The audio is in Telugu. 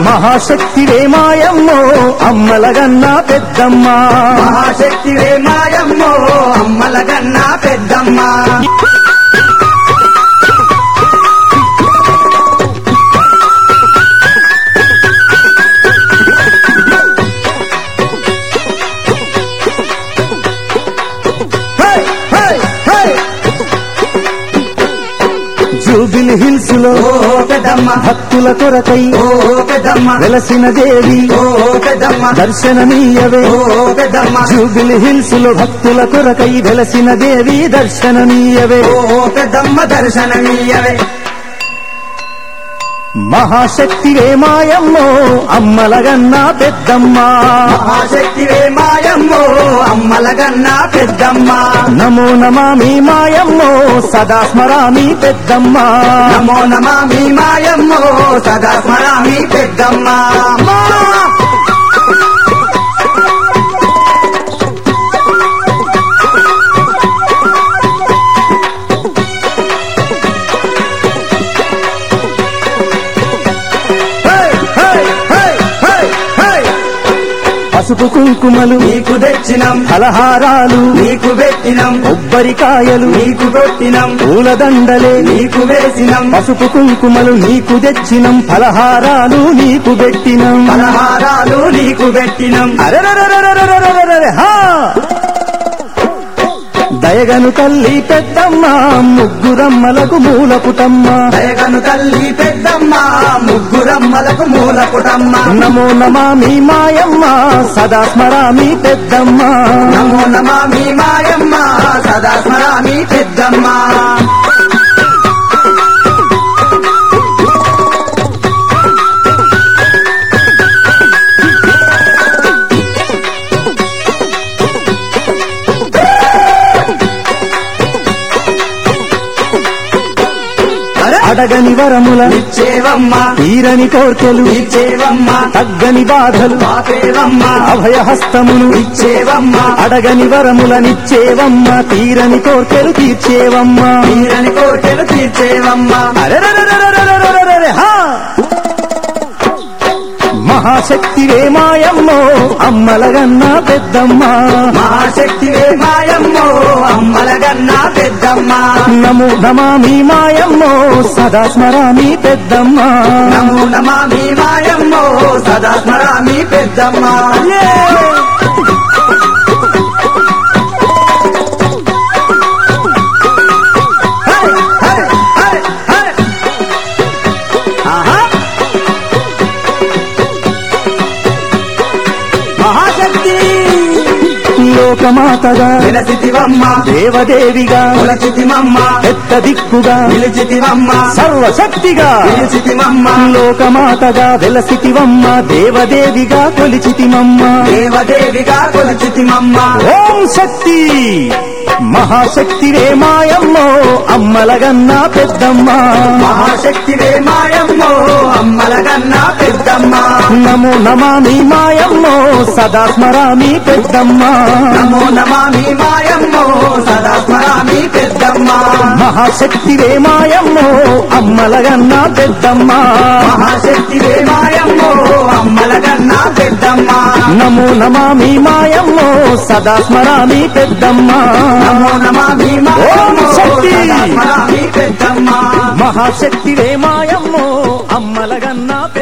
మహాశక్తివే మాయమ్మో అమ్మలగన్న పెద్దమ్మ మహాశక్తివే మాయమ్మో అమ్మల కన్నా పెద్దమ్మ హే, హే, హే. జూబిలి హిల్స్ లో ఓ పెద్దమ్మ భక్తుల కొరకై ఓ పెద్దమ్మ వెలసిన దేవి ఓ పెద్దమ్మ దర్శనమీయవే ఓ పెద్దమ్మ జూబిలి హిల్స్ లో భక్తుల కొరకై వెలసిన దేవి దర్శనమీయవే ఓ పెద్దమ్మ దర్శనమీయవే మహాశక్తివే మాయమ్మో అమ్మలగన్న పెద్దమ్మ మహాశక్తివే మాయమ్మో అమ్మల కన్నా పెద్దమ్మ నమో నమామి మాయమ్మో సదా స్మరామి పెద్దమ్మ నమో నమామి మాయమ్మో సదా స్మరామి పెద్దమ్మ హే, హే, హే, హే, హే. పసుపు కుంకుమలు నీకు తెచ్చినం ఫలహారాలు నీకు పెట్టినం కొబ్బరికాయలు నీకు కొట్టినం పూలదండలే నీకు వేసినం పసుపు కుంకుమలు నీకు తెచ్చినం ఫలహారాలు నీకు పెట్టినం పలహారాలు నీకు పెట్టినం అరెరెరెరెరెరెరెరెరెరె, హా! దయగను తల్లి పెద్దమ్మ ముగ్గురమ్మలకు మూల పుటమ్మ దయగను తల్లి పెద్దమ్మ ముగ్గురమ్మలకు మూల పుటమ్మ నమో నమామి మాయమ్మ సదా స్మరామి పెద్దమ్మ నమో నమామి మాయమ్మ సదా స్మరామి పెద్దమ్మ అడగని వరముల నిచ్చేవమ్మ తీరని కోర్కెలు నిచ్చేవమ్మ తగ్గని బాధలు పాపేవమ్మ అభయహస్తమును నిచ్చేవమ్మ అడగని వరములనిచ్చేవమ్మ తీరని కోర్కెలు తీర్చేవమ్మ తీరని కోటెలు తీర్చేవమ్మ అరెరెరెరెరెరెరెరెరెరె, హా! మహాశక్తివే మాయమ్మో అమ్మలగన్న పెద్దమ్మ మహాశక్తివే మాయమ్మో అమ్మల గన్నా పెద్దమ్మ నమో నమామి మాయమ్మో సదా స్మరామి పెద్దమ్మ నమో నమామి మాయమ్మో సదా స్మరామి పెద్దమ్మ హై, హై, హై, హై. ఆహా. మహాశక్తి లోకమాతగా విలసితివమ్మ దేవదేవిగా కులచితిమమ్మ పెద్ద దిక్కుగా నిలిచితివమ్మ సర్వశక్తిగా నిలిచితిమమ్మ లోకమాతగా వెలసితివమ్మ దేవదేవిగా కొలిచితిమమ్మ దేవదేవిగా కొలచితిమమ్మ ఓం శక్తి మహాశక్తివే మాయమ్మో అమ్మలగన్న పెద్దమ్మ మహాశక్తివే మాయమ్మో అమ్మల గన్నా పెద్దమ్మ నమో నమామి మాయమ్మో సదా స్మరామి పెద్దమ్మ నమో నమామి మాయమ్మో సదా స్మరామి పెద్దమ్మ మహాశక్తివే మాయమ్మో అమ్మలగన్న పెద్దమ్మ మహాశక్తివే మాయమ్మో అమ్మల గన్నా పెద్దమ్మ నమో నమామి మాయమ్మో సదా స్మరామి పెద్దమ్మ నమో నమామి ఓం మాయమ్మో శక్తి. సదా స్మరామి పెద్దమ్మ మహాశక్తివే మాయమ్మో అమ్మలగన్న పెద్దమ్మ